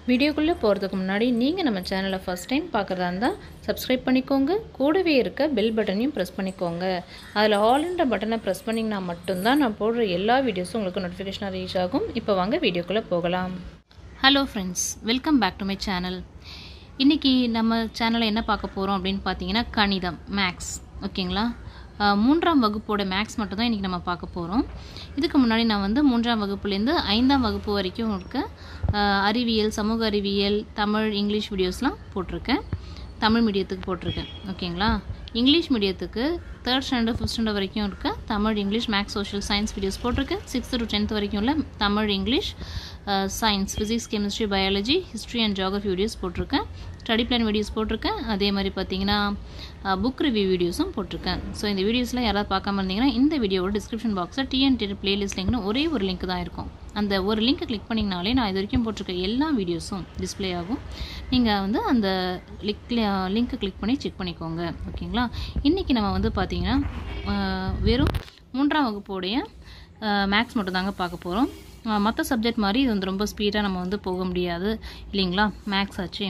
வீடியோக்குள்ளே போகிறதுக்கு முன்னாடி நீங்கள் நம்ம சேனலை ஃபஸ்ட் டைம் பார்க்குறதா இருந்தால் சப்ஸ்கிரைப் பண்ணிக்கோங்க கூடவே இருக்க பெல் பட்டனையும் ப்ரெஸ் பண்ணிக்கோங்க அதில் ஆல்ன்ற பட்டனை ப்ரெஸ் பண்ணிங்கன்னா மட்டும்தான் நான் போடுற எல்லா வீடியோஸும் உங்களுக்கு நோட்டிஃபிகேஷனாக ரீச் ஆகும் இப்போ வாங்க வீடியோக்குள்ளே போகலாம் hello friends welcome back to my channel இன்றைக்கி நம்ம சேனலில் என்ன பார்க்க போகிறோம் அப்படின்னு பார்த்தீங்கன்னா கணிதம் மேக்ஸ் ஓகேங்களா அஹ், மூன்றாம் வகுப்போட மேக்ஸ் மட்டும் தான் இன்றைக்கி நம்ம பார்க்க போகிறோம் இதுக்கு முன்னாடி நான் வந்து மூன்றாம் வகுப்புலேருந்து ஐந்தாம் வகுப்பு வரைக்கும் இருக்க அஹ், அறிவியல் சமூக அறிவியல் தமிழ் இங்கிலீஷ் வீடியோஸ்லாம் போட்டிருக்கேன் தமிழ் மீடியத்துக்கு போட்டிருக்கேன் ஓகேங்களா இங்கிலீஷ் மீடியத்துக்கு தேர்ட் ஸ்டாண்டர்ட் ஃபிஃப்த் ஸ்டாண்டர்ட் வரைக்கும் இருக்க Tamil English maths social science videos போட்டிருக்கேன் சிக்ஸ்த்து டு டென்த் வரைக்கும் உள்ள Tamil English science physics chemistry biology history and geography videos போட்டிருக்கேன் ஸ்டடி பிளான் வீடியோஸ் போட்டிருக்கேன் அதே மாதிரி பார்த்தீங்கன்னா புக் ரிவ்யூ வீடியோஸும் போட்டிருக்கேன் ஸோ இந்த வீடியோஸ்லாம் யாராவது பார்க்காம இருந்தீங்கன்னா இந்த வீடியோவோட டிஸ்கிரிப்ஷன் பாக்ஸில் டிஎன்டி பிளேலிஸ்ட் லிங்க்னு ஒரே ஒரு லிங்க் தான் இருக்கும் அந்த ஒரு லிங்க்கை கிளிக் பண்ணிங்கனாலே நான் இது வரைக்கும் போட்டிருக்க எல்லா வீடியோஸும் டிஸ்ப்ளே ஆகும் நீங்கள் வந்து அந்த லிங்க் லிங்க்கை கிளிக் பண்ணி செக் பண்ணிக்கோங்க ஓகேங்களா இன்றைக்கி நம்ம வந்து பார்த்தீங்கன்னா அஹ், வெறும் மூன்றாம் வகுப்போடைய மேக்ஸ் மட்டும் தாங்க பார்க்க போகிறோம் மற்ற சப்ஜெக்ட் மாதிரி இது வந்து ரொம்ப ஸ்பீடாக நம்ம வந்து போக முடியாது இல்லைங்களா மேக்ஸ் ஆச்சு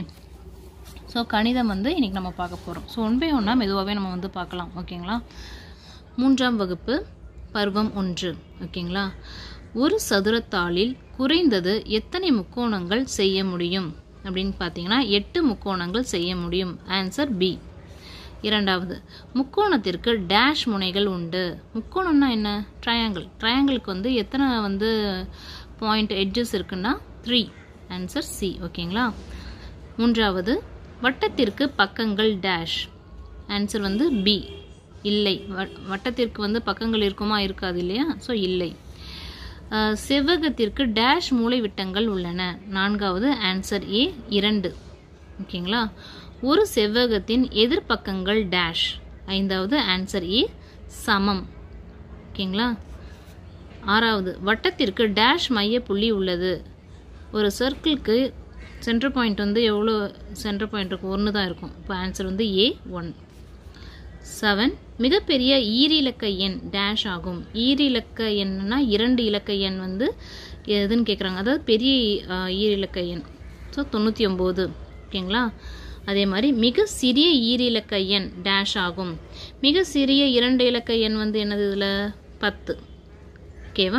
ஸோ கணிதம் வந்து இன்றைக்கி நம்ம பார்க்க போகிறோம் ஸோ ஒன் பை ஒன்னாக மெதுவாகவே நம்ம வந்து பார்க்கலாம் ஓகேங்களா மூன்றாம் வகுப்பு பருவம் ஒன்று ஓகேங்களா ஒரு சதுரத்தாளில் குறைந்தது எத்தனை முக்கோணங்கள் செய்ய முடியும் அப்படின்னு பார்த்தீங்கன்னா எட்டு முக்கோணங்கள் செய்ய முடியும் ஆன்சர் பி இரண்டாவது முக்கோணத்திற்கு டேஷ் முனைகள் உண்டு முக்கோணம்னா என்ன ட்ரையாங்கிள் ட்ரையாங்கிளுக்கு வந்து எத்தனை வந்து பாயிண்ட் எட்ஜஸ் இருக்குன்னா த்ரீ ஆன்சர் சி ஓகேங்களா மூன்றாவது வட்டத்திற்கு பக்கங்கள் டேஷ் ஆன்சர் வந்து பி இல்லை வ- வட்டத்திற்கு வந்து பக்கங்கள் இருக்குமா இருக்காது இல்லையா ஸோ இல்லை அஹ், செவ்வகத்திற்கு டேஷ் மூலைவிட்டங்கள் உள்ளன நான்காவது ஆன்சர் ஏ இரண்டு ஓகேங்களா ஒரு செவ்வகத்தின் எதிர்ப்பக்கங்கள் டேஷ் ஐந்தாவது ஆன்சர் ஏ சமம் ஓகேங்களா ஆறாவது வட்டத்திற்கு டேஷ் மைய புள்ளி உள்ளது ஒரு சர்க்கிளுக்கு சென்டர் பாயிண்ட் வந்து எவ்வளோ சென்டர் பாயிண்ட் இருக்கும் ஒன்று தான் இருக்கும் இப்போ ஆன்சர் வந்து ஏ ஒன் செவன் மிகப்பெரிய ஈரிலக்க எண் டேஷ் ஆகும் ஈரிலக்க எண்ணுனா இரண்டு இலக்க எண் வந்து எதுன்னு கேட்குறாங்க அதாவது பெரிய ஆஹ், ஈரிலக்க எண் ஸோ தொண்ணூற்றி ஒம்பது ஓகேங்களா அதே மாதிரி மிக சிறிய ஈரிலக்க எண் டேஷ் ஆகும் மிக சிறிய இரண்டு இலக்க எண் வந்து என்னது இதில் பத்து ஓகேவா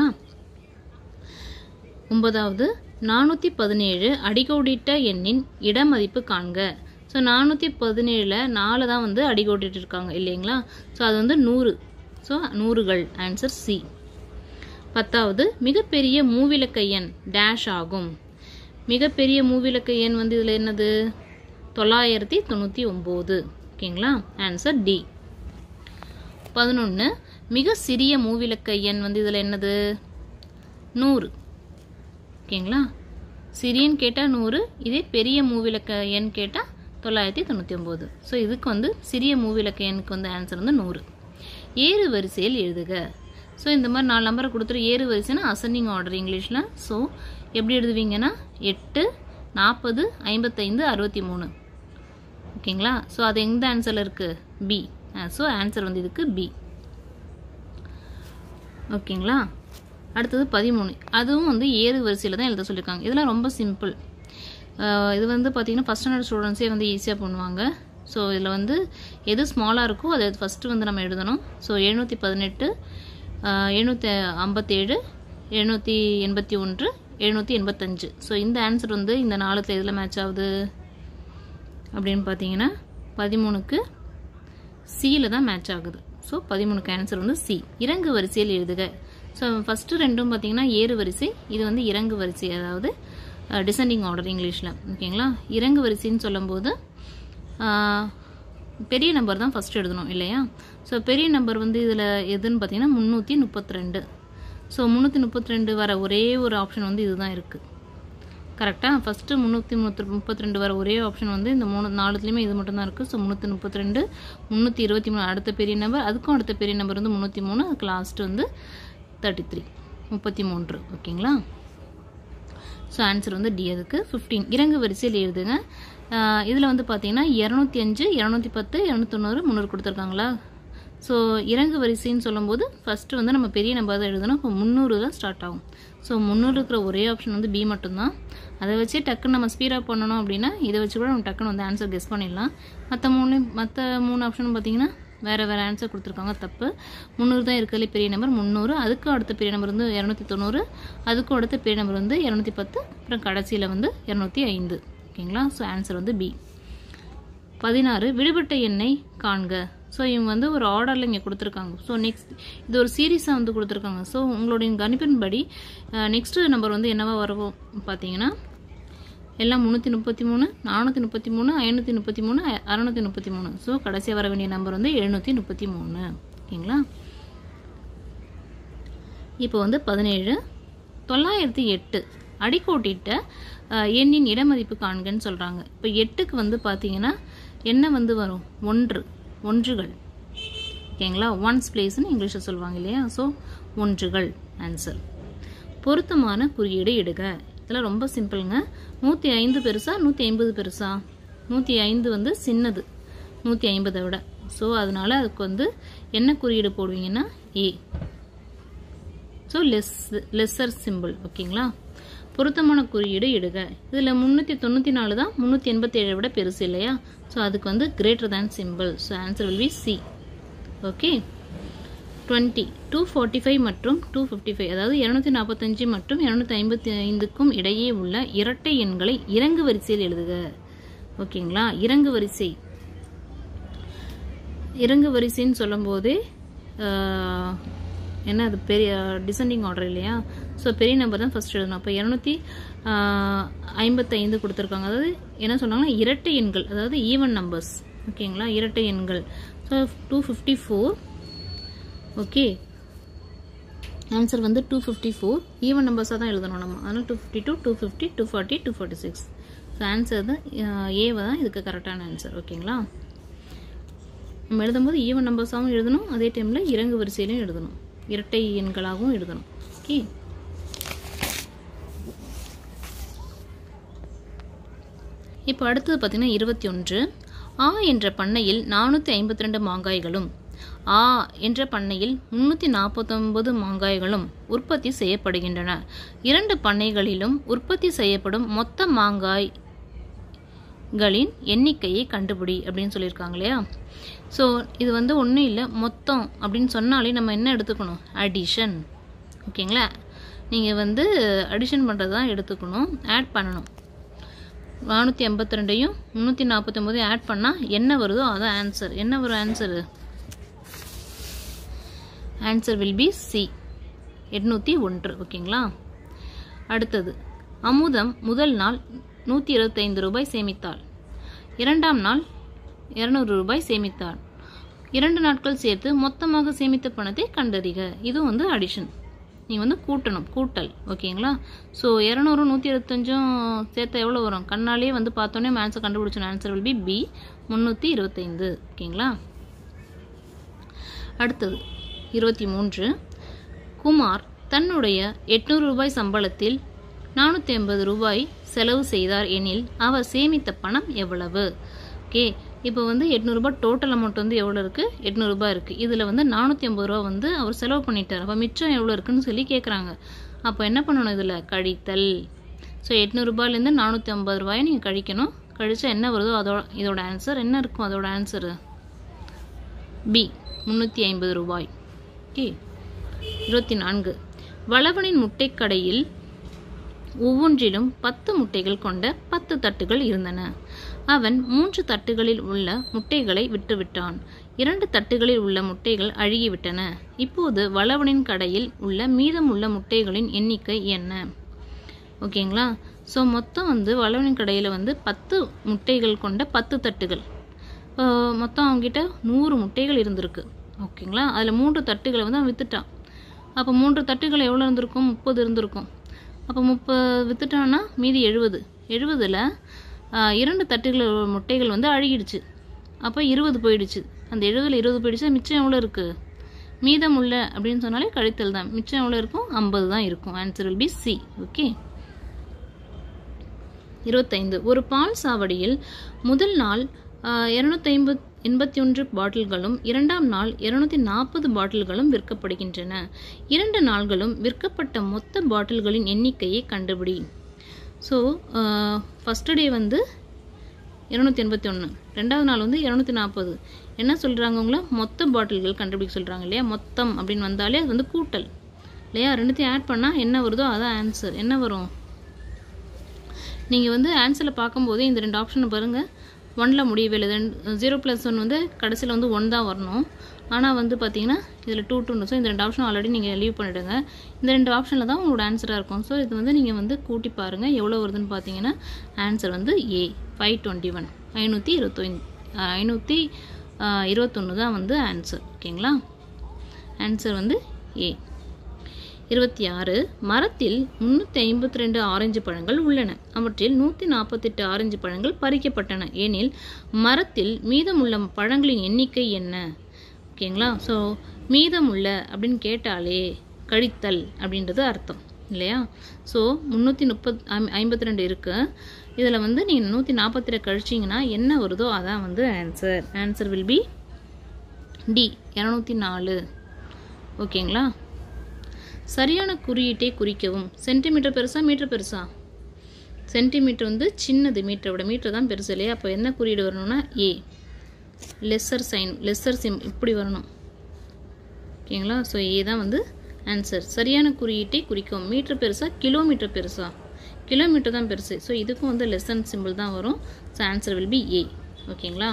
ஒன்பதாவது நானூற்றி பதினேழு அடிக்கோடிட்ட எண்ணின் இடமதிப்பு காண்க ஸோ நானூற்றி பதினேழில் நாலு தான் வந்து அடிக்கோடிட்டு இருக்காங்க இல்லைங்களா ஸோ அது வந்து நூறு ஸோ நூறுகள் ஆன்சர் சி பத்தாவது மிகப்பெரிய மூவிலக்க எண் டேஷ் ஆகும் மிகப்பெரிய மூவிலக்க எண் வந்து இதில் என்னது தொள்ளாயிரத்தி தொண்ணூற்றி ஒம்பது ஓகேங்களா ஆன்சர் டி பதினொன்று மிக சிறிய மூவிலக்க எண் வந்து இதில் என்னது நூறு ஓகேங்களா சிறியன்னு கேட்டால் நூறு இதே பெரிய மூவிலக்க எண் கேட்டால் தொள்ளாயிரத்தி தொண்ணூற்றி ஒம்பது ஸோ இதுக்கு வந்து சிறிய மூவிலக்க எண்ணுக்கு வந்து ஆன்சர் வந்து நூறு ஏறு வரிசையில் எழுதுக ஸோ இந்த மாதிரி நாலு நம்பரை கொடுத்துட்டு ஏறு வரிசைனா அசெண்டிங் ஆர்டர் இங்கிலீஷில் ஸோ எப்படி எழுதுவீங்கன்னா எட்டு நாற்பது ஐம்பத்தைந்து அறுபத்தி மூணு ஓகேங்களா ஸோ அது எந்த ஆன்சரில் இருக்குது பி ஸோ ஆன்சர் வந்து இதுக்கு பி ஓகேங்களா அடுத்தது பதிமூணு அதுவும் வந்து ஏறு வரிசையில் தான் எழுத சொல்லியிருக்காங்க இதெல்லாம் ரொம்ப சிம்பிள் இது வந்து பார்த்தீங்கன்னா ஃபஸ்ட் ஸ்டாண்டர்ட் ஸ்டூடெண்ட்ஸே வந்து ஈஸியாக பண்ணுவாங்க ஸோ இதில் வந்து எது ஸ்மாலாக இருக்கோ அதை ஃபஸ்ட்டு வந்து நம்ம எழுதணும் ஸோ எழுநூற்றி பதினெட்டு எழுநூற்றி ஐம்பத்தேழு எழுநூற்றி எண்பத்தி ஒன்று எழுநூற்றி எண்பத்தஞ்சு ஸோ இந்த ஆன்சர் வந்து இந்த நாலுத்தில் எதில் மேட்ச் ஆகுது அப்படின்னு பார்த்தீங்கன்னா பதிமூணுக்கு சியில் தான் மேட்ச் ஆகுது ஸோ பதிமூணுக்கு ஆன்சர் வந்து சி இறங்கு வரிசையில் எழுதுக ஸோ ஃபஸ்ட்டு ரெண்டும் பார்த்தீங்கன்னா ஏறு வரிசை இது வந்து இறங்கு வரிசை அதாவது டிசெண்டிங் ஆர்டர் இங்கிலீஷில் ஓகேங்களா இறங்கு வரிசைன்னு சொல்லும்போது அஹ், பெரிய நம்பர் தான் ஃபஸ்ட் எழுதணும் இல்லையா ஸோ பெரிய நம்பர் வந்து இதில் எதுன்னு பார்த்தீங்கன்னா முந்நூற்றி முப்பத்தி ரெண்டு ஸோ முந்நூற்றி முப்பத்தி ரெண்டு வர ஒரே ஒரு ஆப்ஷன் வந்து இதுதான் இருக்குது கரெக்டாக ஃபஸ்ட்டு முந்நூற்றி முப்பத்தி முப்பத்தி ரெண்டு வர ஒரே ஆப்ஷன் வந்து இந்த மூணு நாலுத்துலேயுமே இது மட்டும் தான் இருக்குது ஸோ முந்நூற்றி முப்பத்தி ரெண்டு முந்நூற்றி இருபத்தி மூணு அடுத்த பெரிய நம்பர் அதுக்கும் அடுத்த பெரிய நம்பர் வந்து முந்நூற்றி மூணு அதுக்கு லாஸ்ட் வந்து தேர்ட்டி த்ரீ முப்பத்தி மூன்று ஓகேங்களா ஸோ ஆன்சர் வந்து டி அதுக்கு ஃபிஃப்டீன் இறங்கு வரிசையில் எழுதுங்க இதில் வந்து பார்த்தீங்கன்னா இரநூத்தி அஞ்சு இரநூத்தி பத்து இரநூத்தொண்ணூறு முந்நூறு கொடுத்துருக்காங்களா ஸோ இறங்கு வரிசைன்னு சொல்லும்போது ஃபஸ்ட்டு வந்து நம்ம பெரிய நம்பர் தான் எழுதணும் இப்போ முந்நூறு தான் ஸ்டார்ட் ஆகும் ஸோ முந்நூறு இருக்கிற ஒரே ஆப்ஷன் வந்து பி மட்டும்தான் அதை வச்சு டக்குன்னு நம்ம ஸ்பீடாக பண்ணணும் அப்படின்னா இதை வச்சு கூட நம்ம டக்குன்னு வந்து ஆன்சர் கெஸ் பண்ணிடலாம் மற்ற மூணு மற்ற மூணு ஆப்ஷனும் பார்த்தீங்கன்னா வேறு வேறு ஆன்சர் கொடுத்துருக்காங்க தப்பு முந்நூறு தான் இருக்கிறதுலே பெரிய நம்பர் முந்நூறு அதுக்கும் அடுத்த பெரிய நம்பர் வந்து இரநூத்தி தொண்ணூறு அதுக்கும் அடுத்த பெரிய நம்பர் வந்து இரநூத்தி பத்து அப்புறம் கடைசியில் வந்து இரநூத்தி ஐந்து ஓகேங்களா ஸோ ஆன்சர் வந்து பி பதினாறு விடுபட்ட எண்ணை காண்க ஸோ இவங்க வந்து ஒரு ஆர்டரில் இங்கே கொடுத்துருக்காங்க ஸோ நெக்ஸ்ட் இது ஒரு சீரீஸாக வந்து கொடுத்துருக்காங்க ஸோ உங்களுடைய கணிப்பின்படி நெக்ஸ்ட்டு நம்பர் வந்து என்னவா வரும் பார்த்தீங்கன்னா எல்லாம் முந்நூற்றி முப்பத்தி மூணு நானூற்றி முப்பத்தி மூணு ஐநூற்றி முப்பத்தி மூணு அறநூற்றி முப்பத்தி மூணு ஸோ கடைசியாக வர வேண்டிய நம்பர் வந்து எழுநூற்றி முப்பத்தி மூணு ஓகேங்களா இப்போ வந்து பதினேழு தொள்ளாயிரத்தி எட்டு அடிக்கோட்டிட்ட அஹ், எண்ணின் இடமதிப்பு காண்கன்னு சொல்கிறாங்க இப்போ எட்டுக்கு வந்து பார்த்தீங்கன்னா என்ன வந்து வரும் ஒன்று ஒன்றுகள் ஓகேங்களா ஒன்ஸ் பிளேஸ்னு இங்கிலீஷில் சொல்லுவாங்க இல்லையா ஸோ ஒன்றுகள் ஆன்சர் பொருத்தமான குறியீடு இடுக இதெல்லாம் ரொம்ப சிம்பிளுங்க நூற்றி ஐந்து பெருசா நூற்றி ஐம்பது பெருசா நூற்றி ஐந்து வந்து சின்னது நூற்றி ஐம்பதை விட ஸோ அதனால அதுக்கு வந்து என்ன குறியீடு போடுவீங்கன்னா A so less lesser symbol ஓகேங்களா பொருத்தமான குறியீடு இடுக இதில் முந்நூற்றி தொண்ணூற்றி நாலு தான் முந்நூற்றி எண்பத்தி ஏழை விட பெருசு இல்லையா ஸோ அதுக்கு வந்து greater than symbol so answer will be C okay twenty two forty five மற்றும் டூ ஃபிஃப்டி ஃபைவ் அதாவது இரநூத்தி நாற்பத்தஞ்சு மற்றும் இரநூத்தி ஐம்பத்தி ஐந்துக்கும் இடையே உள்ள இரட்டை எண்களை இறங்கு வரிசையில் எழுதுக ஓகேங்களா இறங்கு வரிசை இறங்கு வரிசைன்னு சொல்லும்போதே ஆஹ், என்ன அது பெரிய டிசெண்டிங் ஆர்டர் இல்லையா ஸோ பெரிய நம்பர் தான் ஃபர்ஸ்ட் எழுதணும் அப்போ இரநூத்தி ஐம்பத்தைந்து கொடுத்துருக்காங்க அதாவது என்ன சொன்னாங்கன்னா இரட்டை எண்கள் அதாவது ஈவன் நம்பர்ஸ் ஓகேங்களா இரட்டை எண்கள் so two fifty four okay answer வந்து டூ ஃபிஃப்டி ஃபோர் ஈவன் நம்பர்ஸாக தான் எழுதணும் நம்ம அதனால் two fifty two two fifty two forty two forty six so answer தான் ஏவை தான் இதுக்கு கரெக்டான ஆன்சர் ஓகேங்களா நம்ம எழுதும்போது ஈவன் நம்பர்ஸாகவும் எழுதணும் அதே டைமில் இறங்கு வரிசையிலையும் எழுதணும் இரட்டை எண்களாகவும் எழுதணும் ஓகே இப்போ அடுத்தது பார்த்தீங்கன்னா இருபத்தி ஒன்று ஆ என்ற பண்ணையில் நானூற்றி ஐம்பத்தி ரெண்டு மாங்காய்களும் ஆ என்ற பண்ணையில் முன்னூற்றி நாற்பத்தொன்பது மாங்காய்களும் உற்பத்தி செய்யப்படுகின்றன இரண்டு பண்ணைகளிலும் உற்பத்தி செய்யப்படும் மொத்த மாங்காய்களின் எண்ணிக்கையை கண்டுபிடி அப்படின்னு சொல்லியிருக்காங்க இல்லையா ஸோ இது வந்து ஒன்றும் இல்லை மொத்தம் அப்படின்னு சொன்னாலே நம்ம என்ன எடுத்துக்கணும் அடிஷன் ஓகேங்களா நீங்கள் வந்து அடிஷன் பண்ணுறது தான் எடுத்துக்கணும் ஆட் பண்ணணும் நானூற்றி எண்பத்தி ரெண்டையும் முந்நூற்றி நாற்பத்தொம்போதையும் ஆட் பண்ணால் என்ன வருதோ அதான் ஆன்சர் என்ன வரும் answer answer will be C எட்நூற்றி ஒன்று ஓகேங்களா அடுத்தது அமுதம் முதல் நாள் நூற்றி இருபத்தைந்து ரூபாய் சேமித்தாள் இரண்டாம் நாள் இரநூறு ரூபாய் சேமித்தாள் இரண்டு நாட்கள் சேர்த்து மொத்தமாக சேமித்த பணத்தை கண்டறிக இது வந்து அடிஷன் நீ வந்து கூட்டணும் கூட்டல் ஓகேங்களா ஸோ இரநூறு நூற்றி இருபத்தஞ்சும் சேர்த்தா எவ்வளோ வரும் கண்ணாலே வந்து பார்த்தோன்னே ஆன்சர் கண்டுபிடிச்சோம் ஆன்சர் வில் பி பி முந்நூற்றி இருபத்தைந்து ஓகேங்களா அடுத்தது இருபத்தி மூன்று குமார் தன்னுடைய எட்நூறு ரூபாய் சம்பளத்தில் நானூற்றி ஐம்பது ரூபாய் செலவு செய்தார் எனில் அவர் சேமித்த பணம் எவ்வளவு ஓகே இப்போ வந்து எட்நூறுபா டோட்டல் அமௌண்ட் வந்து எவ்வளோ இருக்குது எட்நூறுபா இருக்குது இதில் வந்து நானூற்றி ஐம்பது ரூபா வந்து அவர் செலவு பண்ணிட்டார் அப்போ மிச்சம் எவ்வளோ இருக்குன்னு சொல்லி கேட்குறாங்க அப்போ என்ன பண்ணணும் இதில் கழித்தல் ஸோ எட்நூறுபாலேருந்து நானூற்றி ஐம்பது ரூபாயை நீங்கள் கழிக்கணும் கழிச்சா என்ன வருதோ அதோட இதோட ஆன்சர் என்ன இருக்கும் அதோட ஆன்சரு பி முந்நூற்றி ஐம்பது ரூபாய் ஓகே இருபத்தி நான்கு வளவனின் முட்டைக்கடையில் ஒவ்வொன்றிலும் பத்து முட்டைகள் கொண்ட பத்து தட்டுகள் இருந்தன அவன் மூன்று தட்டுகளில் உள்ள முட்டைகளை விட்டுவிட்டான் இரண்டு தட்டுகளில் உள்ள முட்டைகள் அழுகிவிட்டன இப்போது வளவனின் கடையில் உள்ள மீதமுள்ள முட்டைகளின் எண்ணிக்கை என்ன ஓகேங்களா ஸோ மொத்தம் வந்து வளவனின் கடையில் வந்து பத்து முட்டைகள் கொண்ட பத்து தட்டுகள் அஹ் மொத்தம் அவங்ககிட்ட நூறு முட்டைகள் இருந்திருக்கு ஓகேங்களா அதில் மூன்று தட்டுகளை வந்து அவன் வித்துட்டான் அப்போ மூன்று தட்டுகள் எவ்வளோ இருந்திருக்கும் முப்பது இருந்திருக்கும் அப்போ முப்பது வித்துட்டான்னா மீதி எழுபது எழுபதில் இரண்டு தட்டுகள் முட்டைகள் வந்து அழுகிடுச்சு அப்போ இருபது போயிடுச்சு அந்த எழுபதில் இருபது போயிடுச்சு மிச்சம் எவ்வளோ இருக்குது மீதம் உள்ள அப்படின்னு சொன்னாலே கழித்தல் தான் மிச்சம் எவ்வளோ இருக்கும் ஐம்பது தான் இருக்கும் answer will be C okay இருபத்தைந்து ஒரு பால் சாவடியில் முதல் நாள் இரநூத்தி ஐம்பத் எண்பத்தி ஒன்று பாட்டில்களும் இரண்டாம் நாள் இருநூத்தி நாற்பது பாட்டில்களும் விற்கப்படுகின்றன இரண்டு நாள்களும் விற்கப்பட்ட மொத்த பாட்டில்களின் எண்ணிக்கையை கண்டுபிடி ஸோ ஃபஸ்ட்டு டே வந்து இரநூத்தி எண்பத்தி ஒன்று ரெண்டாவது நாள் வந்து இரநூத்தி நாற்பது என்ன சொல்கிறாங்க உங்களை மொத்த பாட்டில்கள் கண்டுபிடிக்க சொல்கிறாங்க இல்லையா மொத்தம் அப்படின்னு வந்தாலே அது வந்து கூட்டல் இல்லையா ரெண்டுத்தையும் ஆட் பண்ணால் என்ன வருதோ அதான் ஆன்சர் என்ன வரும் நீங்கள் வந்து ஆன்சரில் பார்க்கும்போதே இந்த ரெண்டு ஆப்ஷனை பாருங்கள் ஒனில் முடியவே இல்லை ரெண்டு ஜீரோ ப்ளஸ் ஒன் வந்து கடைசியில் வந்து ஒன் தான் வரணும் ஆனால் வந்து பார்த்தீங்கன்னா இதில் டூ டூன்னு ஸோ இந்த ரெண்டு ஆப்ஷன் ஆல்ரெடி நீங்கள் லீவ் பண்ணிவிடுங்க இந்த ரெண்டு ஆப்ஷனில் தான் உங்களோட ஆன்சராக இருக்கும் ஸோ இது வந்து நீங்கள் வந்து கூட்டி பாருங்கள் எவ்வளோ வருதுன்னு பார்த்தீங்கன்னா ஆன்சர் வந்து ஏ ஃபைவ் டுவெண்ட்டி ஒன் ஐநூற்றி இருபத்தொன் ஐநூற்றி இருபத்தொன்று தான் வந்து ஆன்சர் ஓகேங்களா ஆன்சர் வந்து ஏ இருபத்தி ஆறு மரத்தில் முன்னூற்றி ஐம்பத்தி ரெண்டு ஆரஞ்சு பழங்கள் உள்ளன அவற்றில் நூற்றி நாற்பத்தெட்டு ஆரஞ்சு பழங்கள் பறிக்கப்பட்டன ஏனில் மரத்தில் மீதமுள்ள பழங்களின் எண்ணிக்கை என்ன ஓகேங்களா ஸோ மீதமுள்ள அப்படின்னு கேட்டாலே கழித்தல் அப்படின்றது அர்த்தம் இல்லையா ஸோ முந்நூற்றி முப்பத் ஐம்பத்தி ரெண்டு இருக்குது இதில் வந்து நீங்கள் நூற்றி நாற்பத்தி ரெண்டு கழிச்சிங்கன்னா என்ன வருதோ அதான் வந்து answer answer will be D இரநூத்தி நாலு ஓகேங்களா சரியான குறியீட்டை குறிக்கவும் சென்டிமீட்டர் பெருசா மீட்டர் பெருசா சென்டிமீட்டர் வந்து சின்னது மீட்டரை விட மீட்டர் தான் பெருசு இல்லையா அப்போ என்ன குறியீடு வரணும்னா ஏ லெஸ்ஸர் சைன் லெஸ்ஸர் சிம் இப்படி வரணும் ஓகேங்களா ஸோ ஏ தான் வந்து ஆன்சர் சரியான குறியீட்டை குறிக்கவும் மீட்டர் பெருசா கிலோமீட்டர் பெருசா கிலோமீட்டர் தான் பெருசு ஸோ இதுக்கும் வந்து லெசன் சிம்பிள் தான் வரும் so answer will be A ஓகேங்களா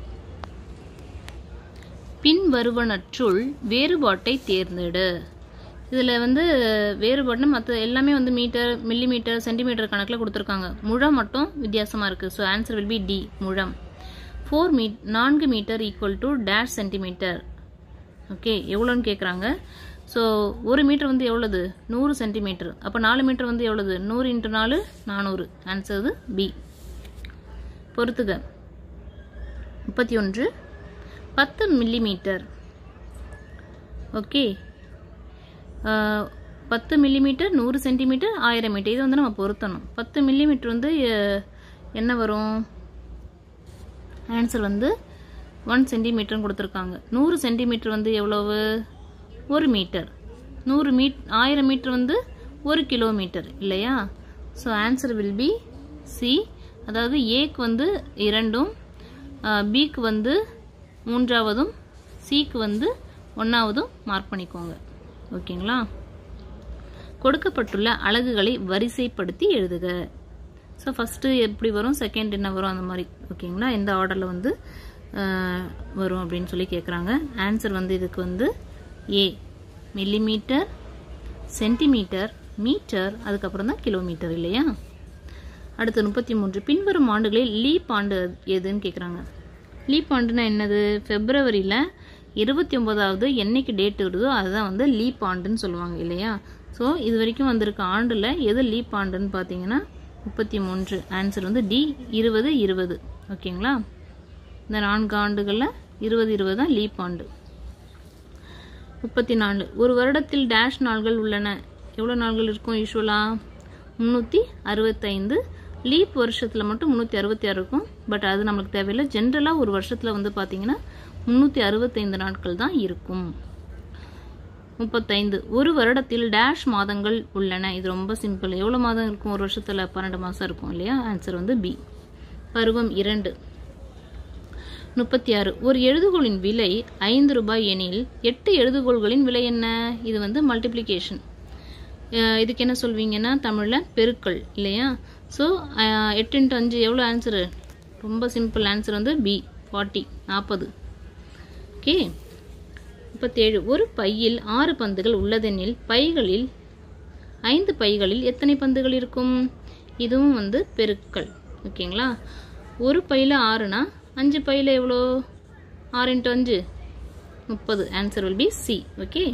பின் வருவனற்றுள் வேறுபாட்டை தேர்ந்தெடு இதில் வந்து வேறுபாடுனா மற்ற எல்லாமே வந்து மீட்டர் மில்லி மீட்டர் சென்டிமீட்டர் கணக்கில் கொடுத்துருக்காங்க முழம் மட்டும் வித்தியாசமாக இருக்குது so answer will be D முழம் ஃபோர் மீ நான்கு metre equal to dash centimetre okay எவ்வளோன்னு கேட்குறாங்க ஸோ ஒரு மீட்டர் வந்து எவ்வளோது நூறு சென்டிமீட்டர் அப்போ நாலு மீட்டர் வந்து எவ்வளோது நூறு இன்ட்டு நாலு நானூறு ஆன்சர் இது பி பொறுத்துக முப்பத்தி ஒன்று பத்து மில்லி மீட்டர் ஓகே பத்து மில்லிமீட்டர் நூறு சென்டிமீட்டர் ஆயிரம் மீட்டர் இதை வந்து நம்ம பொருத்தணும் பத்து மில்லிமீட்டர் வந்து அஹ், என்ன வரும் ஆன்சர் வந்து ஒன் சென்டிமீட்டர்னு கொடுத்துருக்காங்க நூறு சென்டிமீட்டர் வந்து எவ்வளவு ஒரு மீட்டர் நூறு மீட் ஆயிரம் மீட்டர் வந்து ஒரு கிலோமீட்டர் இல்லையா so answer will be C அதாவது ஏக்கு வந்து இரண்டும் பிக்கு வந்து மூன்றாவதும் சிக்கு வந்து ஒன்றாவதும் மார்க் பண்ணிக்கோங்க ஓகேங்களா கொடுக்கப்பட்டுள்ள அலகுகளை வரிசைப்படுத்தி எழுதுக ஸோ ஃபஸ்ட்டு எப்படி வரும் செகண்ட் என்ன வரும் அந்த மாதிரி ஓகேங்களா எந்த ஆர்டரில் வந்து ஆஹ், வரும் அப்படின்னு சொல்லி கேட்குறாங்க ஆன்சர் வந்து இதுக்கு வந்து ஏ மில்லிமீட்டர் சென்டிமீட்டர் மீட்டர் அதுக்கப்புறம் தான் கிலோமீட்டர் இல்லையா அடுத்து முப்பத்தி மூன்று பின்வரும் ஆண்டுகளில் லீப் ஆண்டு எதுன்னு கேட்குறாங்க லீப் ஆண்டுனா என்னது பிப்ரவரியில் இருபத்தி ஒன்பதாவது என்னைக்கு டேட் வருதோ அதுதான் வந்து லீப் ஆண்டுன்னு சொல்லுவாங்க இல்லையா ஸோ இது வரைக்கும் வந்திருக்க ஆண்டில் எது லீப் ஆண்டுன்னு பார்த்தீங்கன்னா முப்பத்தி மூன்று ஆன்சர் வந்து டி இருபது இருபது ஓகேங்களா இந்த நான்கு ஆண்டுகளில் இருபது இருபது தான் லீப் ஆண்டு முப்பத்தி நாலு ஒரு வருடத்தில் டேஷ் நாள்கள் உள்ளன எவ்வளோ நாள்கள் இருக்கும் யூஸ்வலாக முந்நூற்றி அறுபத்தைந்து லீப் வருஷத்தில் மட்டும் முந்நூற்றி அறுபத்தி ஆறு இருக்கும் பட் அது நம்மளுக்கு தேவையில்லை ஜென்ரலாக ஒரு வருஷத்தில் வந்து பார்த்தீங்கன்னா முந்நூற்றி அறுபத்தைந்து நாட்கள் தான் இருக்கும் முப்பத்தைந்து ஒரு வருடத்தில் டேஷ் மாதங்கள் உள்ளன இது ரொம்ப சிம்பிள் எவ்வளோ மாதம் இருக்கும் ஒரு வருஷத்தில் பன்னெண்டு மாதம் இருக்கும் இல்லையா ஆன்சர் வந்து பி பருவம் இரண்டு முப்பத்தி ஆறு ஒரு எழுதுகோலின் விலை ஐந்து ரூபாய் எனில் எட்டு எழுதுகோள்களின் விலை என்ன இது வந்து மல்டிப்ளிகேஷன் இதுக்கு என்ன சொல்வீங்கன்னா தமிழில் பெருக்கல் இல்லையா ஸோ எட்டு இன்ட்டு அஞ்சு எவ்வளோ ஆன்சரு ரொம்ப சிம்பிள் ஆன்சர் வந்து பி ஃபார்ட்டி நாற்பது ஓகே முப்பத்தேழு ஒரு பையில் ஆறு பந்துகள் உள்ளதெனில் பைகளில் ஐந்து பைகளில் எத்தனை பந்துகள் இருக்கும் இதுவும் வந்து பெருக்கல் ஓகேங்களா ஒரு பையில் ஆறுனா அஞ்சு பையில் எவ்வளோ ஆறு இன்ட்டு அஞ்சு முப்பது answer will be C okay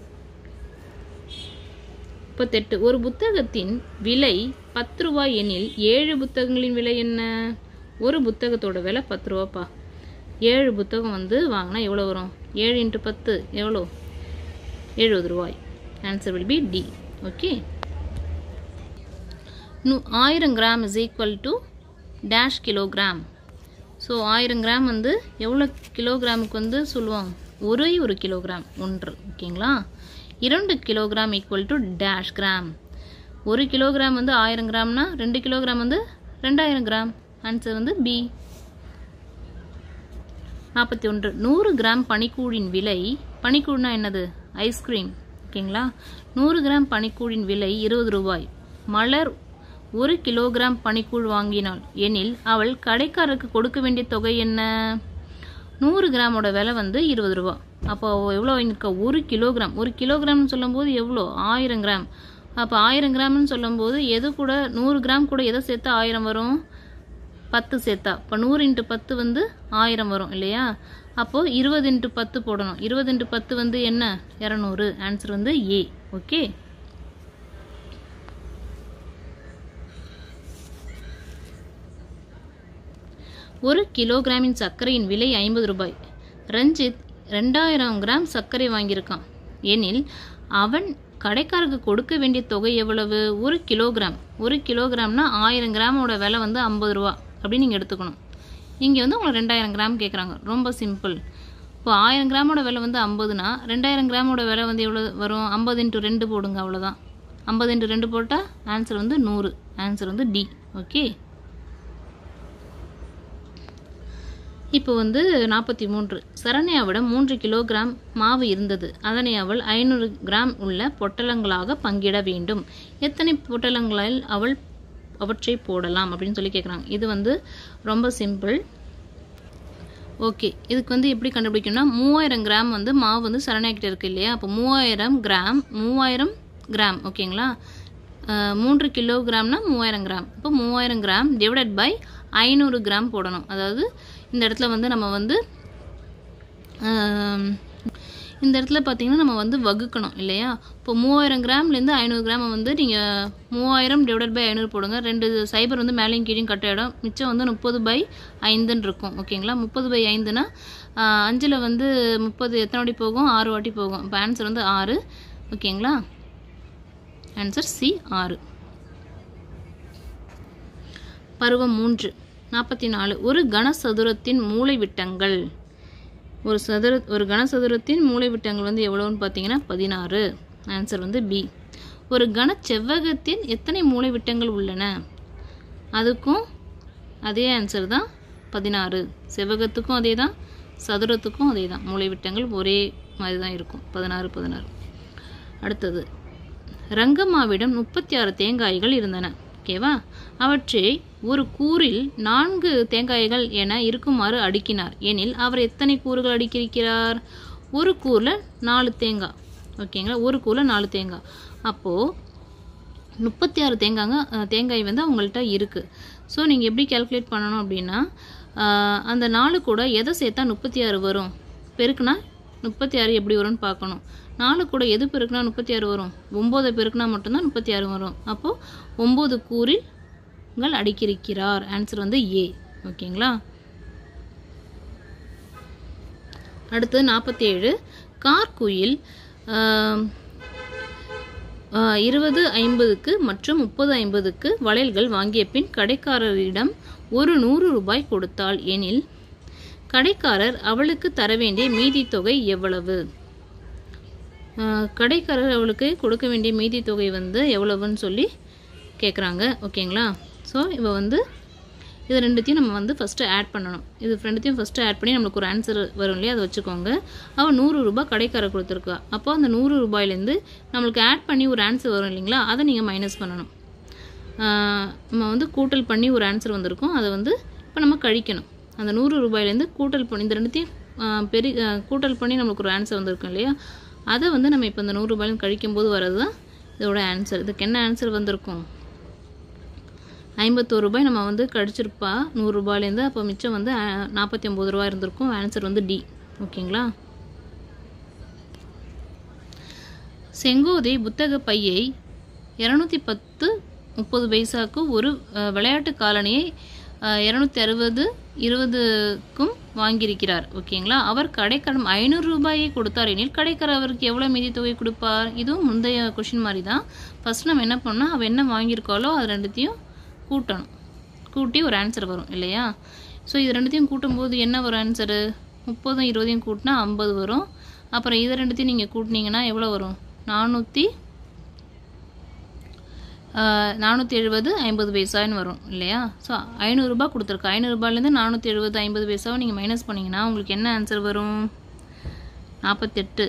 முப்பத்தெட்டு ஒரு புத்தகத்தின் விலை பத்து ரூபாய் எனில் ஏழு புத்தகங்களின் விலை என்ன ஒரு புத்தகத்தோட விலை பத்து ரூபாப்பா ஏழு புத்தகம் வந்து வாங்கினா எவ்வளோ வரும் ஏழு இன்ட்டு பத்து எவ்வளோ எழுபது ரூபாய் answer will be D okay நூ ஆயிரம் gram is equal to dash kilogram so ஆயிரம் கிராம் வந்து எவ்வளோ கிலோகிராமுக்கு வந்து சொல்லுவாங்க ஒரே ஒரு கிலோகிராம் ஒன்று ஓகேங்களா இரண்டு kilogram equal to dash gram ஒரு கிலோகிராம் வந்து ஆயிரம் கிராம்னா ரெண்டு கிலோகிராம் வந்து ரெண்டாயிரம் கிராம் ஆன்சர் வந்து பி நாற்பத்தி ஒன்று நூறு கிராம் பனிக்கூழின் விலை பனிக்கூழ்னா என்னது ஐஸ்கிரீம் ஓகேங்களா நூறு கிராம் பனிக்கூழின் விலை இருபது ரூபாய் மலர் ஒரு கிலோகிராம் பனிக்கூழ் வாங்கினாள் எனில் அவள் கடைக்காரருக்கு கொடுக்க வேண்டிய தொகை என்ன நூறு கிராமோட விலை வந்து இருபது ரூபா அப்போ அவள் எவ்வளோ வாங்கியிருக்கா ஒரு கிலோகிராம் ஒரு கிலோகிராம்னு சொல்லும்போது எவ்வளோ ஆயிரம் கிராம் அப்போ ஆயிரம் கிராம்னு சொல்லும்போது எது கூட நூறு கிராம் கூட எதை சேர்த்தா ஆயிரம் வரும் பத்து சேர்த்தா இப்போ நூறு இன்ட்டு பத்து வந்து ஆயிரம் வரும் இல்லையா அப்போது இருபது இன்ட்டு பத்து போடணும் இருபது இன்ட்டு பத்து வந்து என்ன இரநூறு ஆன்சர் வந்து ஏ ஓகே ஒரு கிலோகிராமின் சர்க்கரையின் விலை ஐம்பது ரூபாய் ரஞ்சித் ரெண்டாயிரம் கிராம் சர்க்கரை வாங்கியிருக்கான் எனில் அவன் கடைக்காரருக்கு கொடுக்க வேண்டிய தொகை எவ்வளவு ஒரு கிலோகிராம் ஒரு கிலோகிராம்னா ஆயிரம் கிராமோட விலை வந்து ஐம்பது ரூபா அப்படின்னு நீங்கள் எடுத்துக்கணும் இங்கே வந்து உங்களை ரெண்டாயிரம் கிராம் கேட்குறாங்க ரொம்ப சிம்பிள் இப்போ ஆயிரம் கிராமோட விலை வந்து ஐம்பதுனா ரெண்டாயிரம் கிராமோட விலை வந்து எவ்வளோ வரும் ஐம்பது இன்ட்டு ரெண்டு போடுங்க அவ்வளோதான் ஐம்பது இன்ட்டு ரெண்டு போட்டால் ஆன்சர் வந்து நூறு ஆன்சர் வந்து டி ஓகே இப்போ வந்து நாற்பத்தி மூன்று சரண்யாவிடம் மூன்று கிலோகிராம் மாவு இருந்தது அதனை அவள் ஐநூறு கிராம் உள்ள பொட்டலங்களாக பங்கிட வேண்டும் எத்தனை பொட்டலங்களில் அவள் அவற்றை போடலாம் அப்படின்னு சொல்லி கேட்குறாங்க இது வந்து ரொம்ப சிம்பிள் ஓகே இதுக்கு வந்து எப்படி கண்டுபிடிக்கணும்னா மூவாயிரம் கிராம் வந்து மாவு வந்து சரணையாக்கிட்ட இருக்கு இல்லையா அப்போ மூவாயிரம் கிராம் மூவாயிரம் கிராம் ஓகேங்களா அஹ், மூன்று கிலோகிராம்னா மூவாயிரம் கிராம் இப்போ மூவாயிரம் கிராம் டிவைடட் பை ஐநூறு கிராம் போடணும் அதாவது இந்த இடத்துல வந்து நம்ம வந்து ஆம், இந்த இடத்துல பார்த்தீங்கன்னா நம்ம வந்து வகுக்கணும் இல்லையா இப்போ மூவாயிரம் கிராம்லேருந்து ஐநூறு கிராமை வந்து நீங்கள் மூவாயிரம் டிவைடட் பை ஐநூறு போடுங்க ரெண்டு சைபர் வந்து மேலேயும் கீழேயும் கட்ட இடம் மிச்சம் வந்து முப்பது பை ஐந்துன்னு இருக்கும் ஓகேங்களா முப்பது பை ஐந்துனா அஞ்சில் வந்து முப்பது எத்தனை வாட்டி போகும் ஆறு வாட்டி போகும் இப்போ ஆன்சர் வந்து ஆறு ஓகேங்களா ஆன்சர் சி ஆறு பருவம் மூன்று நாற்பத்தி நாலு ஒரு கனசதுரத்தின் மூலைவிட்டங்கள் ஒரு சதுர ஒரு கனசதுரத்தின் மூலைவிட்டங்கள் வந்து எவ்வளோன்னு பார்த்தீங்கன்னா பதினாறு ஆன்சர் வந்து பி ஒரு கன செவ்வகத்தின் எத்தனை மூலைவிட்டங்கள் உள்ளன அதுக்கும் அதே ஆன்சர் தான் பதினாறு செவ்வகத்துக்கும் அதே தான் சதுரத்துக்கும் அதே தான் மூலைவிட்டங்கள் ஒரே மாதிரி தான் இருக்கும் பதினாறு பதினாறு அடுத்தது ரங்கம்மாவிடம் முப்பத்தி ஆறு தேங்காய்கள் இருந்தன ஓகேவா அவற்றை ஒரு கூறில் நான்கு தேங்காய்கள் என இருக்குமாறு அடுக்கினார் எனில் அவர் எத்தனை கூறுகள் அடுக்கியிருக்கிறார் ஒரு கூறில் நாலு தேங்காய் ஓகேங்களா ஒரு கூறில் நாலு தேங்காய் அப்போது முப்பத்தி ஆறு தேங்காங்க அஹ், தேங்காய் வந்து அவங்கள்ட்ட இருக்குது ஸோ நீங்கள் எப்படி கால்குலேட் பண்ணணும் அப்படின்னா அஹ், அந்த நாலு கூட எதை சேர்த்தா முப்பத்தி ஆறு வரும் பெருக்குனா முப்பத்தி ஆறு எப்படி வரும்னு பார்க்கணும் நாலு கூட எது பெருக்குனா முப்பத்தி ஆறு வரும் ஒம்போதை பெருக்குனா மட்டும்தான் முப்பத்தி ஆறு வரும் அப்போது ஒம்பது கூறில் உங்கள் அடிக்கிருக்கிறார் ஆன்சர் வந்து ஏ ஓகேங்களா அடுத்து நாற்பத்தி ஏழு கார்குயில் ஆம், ஆஹ், இருபது ஐம்பதுக்கு மற்றும் முப்பது ஐம்பதுக்கு வளையல்கள் வாங்கிய பின் கடைக்காரரிடம் ஒரு நூறு ரூபாய் கொடுத்தாள் எனில் கடைக்காரர் அவளுக்கு தர வேண்டிய மீதி தொகை எவ்வளவு ஆஹ், கடைக்காரர் அவளுக்கு கொடுக்க வேண்டிய மீதி தொகை வந்து எவ்வளவுன்னு சொல்லி கேட்குறாங்க ஓகேங்களா ஸோ இவ வந்து இது ரெண்டுத்தையும் நம்ம வந்து ஃபஸ்ட்டு ஆட் பண்ணணும் இது ரெண்டுத்தையும் ஃபஸ்ட்டு ஆட் பண்ணி நம்மளுக்கு ஒரு ஆன்சர் வரும் இல்லையா அதை வச்சுக்கோங்க அவள் நூறு ரூபாய் கடைக்காரர் கொடுத்துருக்கா அப்போ அந்த நூறு ரூபாயிலேருந்து நம்மளுக்கு ஆட் பண்ணி ஒரு ஆன்சர் வரும் இல்லைங்களா அதை நீங்கள் மைனஸ் பண்ணணும் ஆஹ் நம்ம வந்து கூட்டல் பண்ணி ஒரு ஆன்சர் வந்திருக்கும் அதை வந்து இப்போ நம்ம கழிக்கணும் அந்த நூறு ரூபாயிலேருந்து கூட்டல் பண்ணி இந்த ரெண்டுத்தையும் ஆஹ் பெரிய ஆஹ் கூட்டல் பண்ணி நம்மளுக்கு ஒரு ஆன்சர் வந்திருக்கும் இல்லையா அதை வந்து நம்ம இப்போ இந்த நூறு ரூபாயிலும் கழிக்கும் போது வர்றது தான் இதோட ஆன்சர் இதுக்கு என்ன ஆன்சர் வந்திருக்கும் ஐம்பத்தோரு ரூபாய் நம்ம வந்து கழிச்சிருப்பா நூறு ரூபாயிலேருந்து அப்போ மிச்சம் வந்து நாற்பத்தி ஒம்பது ரூபாய் இருந்திருக்கும் ஆன்சர் வந்து டி ஓகேங்களா செங்கோதை புத்தக பையை இரநூத்தி பத்து முப்பது பைசாக்கு ஒரு அஹ், விளையாட்டு காலனியை இரநூத்தி அறுபது இருபதுக்கும் வாங்கியிருக்கிறார் ஓகேங்களா அவர் கடைக்கடன் ஐநூறு ரூபாயை கொடுத்தார் எனில் கடைக்காரர் அவருக்கு எவ்வளோ மீதி தொகை கொடுப்பார் இதுவும் முந்தைய கொஷின் மாதிரி தான் ஃபஸ்ட் நம்ம என்ன பண்ணோம் அவள் என்ன வாங்கியிருக்காளோ அது ரெண்டுத்தையும் கூட்டணும் கூட்டி ஒரு ஆன்சர் வரும் இல்லையா ஸோ இது ரெண்டுத்தையும் கூட்டும்போது என்ன வரும் ஆன்சரு முப்பதும் இருபதையும் கூட்டினா ஐம்பது வரும் அப்புறம் இது ரெண்டுத்தையும் நீங்கள் கூட்டினீங்கன்னா எவ்வளோ வரும் நானூற்றி நானூற்றி எழுபது ஐம்பது பைசான்னு வரும் இல்லையா ஸோ ஐநூறுரூபா கொடுத்துருக்கு ஐநூறுரூபாலேருந்து நானூற்றி எழுபது ஐம்பது பைசாவை நீங்கள் மைனஸ் பண்ணிங்கன்னா உங்களுக்கு என்ன ஆன்சர் வரும் நாற்பத்தெட்டு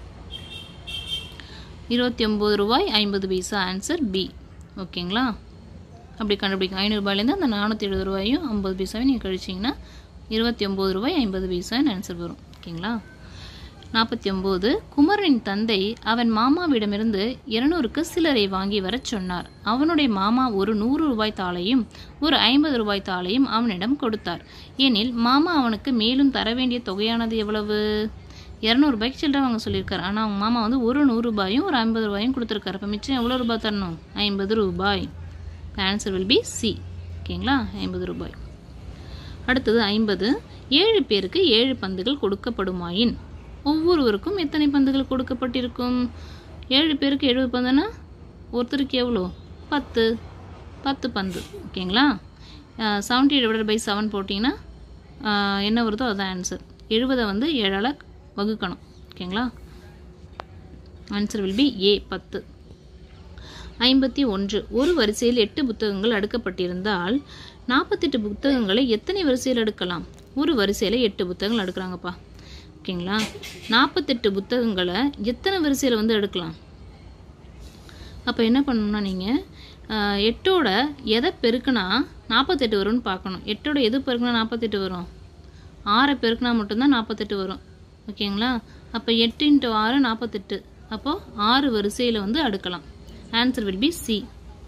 இருபத்தி ஒம்பது ரூபாய் ஐம்பது பைசா ஆன்சர் பி ஓகேங்களா அப்படி கண்டுபிடிக்கும் ஐநூறுரூபாயிலேருந்து அந்த நானூற்றி எழுபது ரூபாயும் ஐம்பது பைசாவையும் நீங்கள் கழிச்சிங்கன்னா இருபத்தி ஒம்பது ரூபாய் ஐம்பது பைசான்னு ஆன்சர் வரும் ஓகேங்களா நாற்பத்தி ஒம்பது குமரனின் தந்தை அவன் மாமாவிடமிருந்து இருநூறுக்கு சிலரை வாங்கி வரச் சொன்னார் அவனுடைய மாமா ஒரு நூறு ரூபாய் தாளையும் ஒரு ஐம்பது ரூபாய் தாளையும் அவனிடம் கொடுத்தார் ஏனில் மாமா அவனுக்கு மேலும் தர வேண்டிய தொகையானது எவ்வளவு இரநூறுபாய்க்கு சில்லறை வாங்க சொல்லியிருக்காரு ஆனால் அவங்க மாமா வந்து ஒரு நூறு ரூபாயும் ஒரு ஐம்பது ரூபாயும் கொடுத்துருக்காரு அப்போ மிச்சம் எவ்வளோ ரூபாய் தரணும் ஐம்பது ரூபாய் ஆன்சர் வில் பி சி ஓகேங்களா ஐம்பது ரூபாய் அடுத்தது ஐம்பது ஏழு பேருக்கு ஏழு பந்துகள் கொடுக்கப்படுமாயின் ஒவ்வொருவருக்கும் எத்தனை பந்துகள் கொடுக்கப்பட்டிருக்கும் ஏழு பேருக்கு எழுபது பந்துனா ஒருத்தருக்கு எவ்வளோ பத்து பத்து பந்து ஓகேங்களா செவன்ட்டி டிவைடட் பை செவன் போட்டிங்கன்னா ஆஹ், என்ன வருதோ அதுதான் ஆன்சர் எழுபதை வந்து ஏழால் வகுக்கணும் ஓகேங்களா ஆன்சர் வில் பி ஏ பத்து ஐம்பத்தி ஒன்று ஒரு வரிசையில் எட்டு புத்தகங்கள் அடுக்கப்பட்டிருந்தால் நாற்பத்தெட்டு புத்தகங்களை எத்தனை வரிசையில் அடுக்கலாம் ஒரு வரிசையில் எட்டு புத்தகங்கள் அடுக்குறாங்கப்பா ஓகேங்களா நாற்பத்தெட்டு புத்தகங்களை எத்தனை வரிசையில் வந்து எடுக்கலாம் அப்போ என்ன பண்ணணும்னா நீங்கள் எட்டோட எதை பெருக்குனா நாற்பத்தெட்டு வரும்னு பார்க்கணும் எட்டோட எது பெருக்குனா நாற்பத்தெட்டு வரும் ஆறை பெருக்குனா மட்டும்தான் நாற்பத்தெட்டு வரும் ஓகேங்களா அப்போ எட்டு இன்ட்டு ஆறு நாற்பத்தெட்டு அப்போது ஆறு வரிசையில் வந்து அடுக்கலாம் answer will be C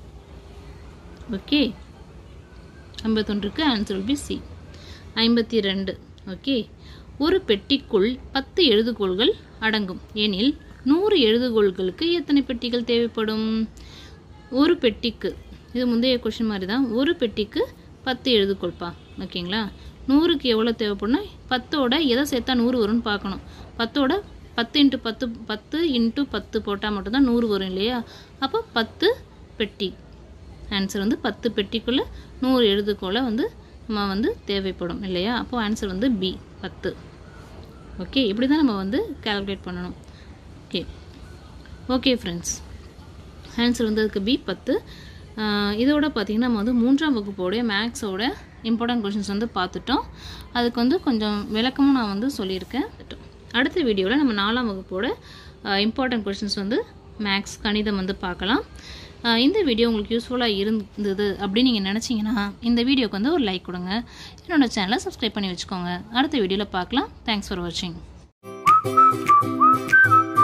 okay ஐம்பத்தொன்றுக்கு ஆன்சர் வில் பி சி ஐம்பத்தி ரெண்டு ஓகே ஒரு பெட்டிக்குள் பத்து எழுதுகோள்கள் அடங்கும் எனில் நூறு எழுதுகோள்களுக்கு எத்தனை பெட்டிகள் தேவைப்படும் ஒரு பெட்டிக்கு இது முந்தைய கொஷின் மாதிரி தான் ஒரு பெட்டிக்கு பத்து எழுதுகோள்ப்பா ஓகேங்களா நூறுக்கு எவ்வளோ தேவைப்படும்னா பத்தோட எதை சேர்த்தா நூறு வரும்னு பார்க்கணும் பத்தோட பத்து இன்ட்டு பத்து பத்து இன்ட்டு பத்து போட்டால் மட்டும்தான் நூறு வரும் இல்லையா அப்போ பத்து பெட்டி ஆன்சர் வந்து பத்து பெட்டிக்குள்ளே நூறு எழுதுகோலை வந்து நம்ம வந்து தேவைப்படும் இல்லையா அப்போ ஆன்சர் வந்து பி பத்து ஓகே இப்படி தான் நம்ம வந்து கால்குலேட் பண்ணணும் ஓகே ஓகே ஃப்ரெண்ட்ஸ் ஆன்சர் வந்து அதுக்கு பி பத்து ஆஹ் இதோட பார்த்தீங்கன்னா நம்ம வந்து மூன்றாம் வகுப்போடைய மேக்ஸோட இம்பார்ட்டன்ட் கொஷின்ஸ் வந்து பார்த்துட்டோம் அதுக்கு வந்து கொஞ்சம் விளக்கமும் நான் வந்து சொல்லியிருக்கேன் அடுத்த வீடியோவில் நம்ம நாலாம் வகுப்போட இம்பார்ட்டன்ட் கொஷின்ஸ் வந்து மேக்ஸ் கணிதம் வந்து பார்க்கலாம் ஆஹ் இந்த வீடியோ உங்களுக்கு யூஸ்ஃபுல்லாக இருந்தது அப்படின்னு நீங்கள் நினச்சிங்கன்னா இந்த வீடியோக்கு வந்து ஒரு லைக் கொடுங்க என்னோட சேனலை சப்ஸ்கிரைப் பண்ணி வச்சுக்கோங்க அடுத்த வீடியோவில் பார்க்கலாம் தேங்க்ஸ் ஃபார் வாட்சிங்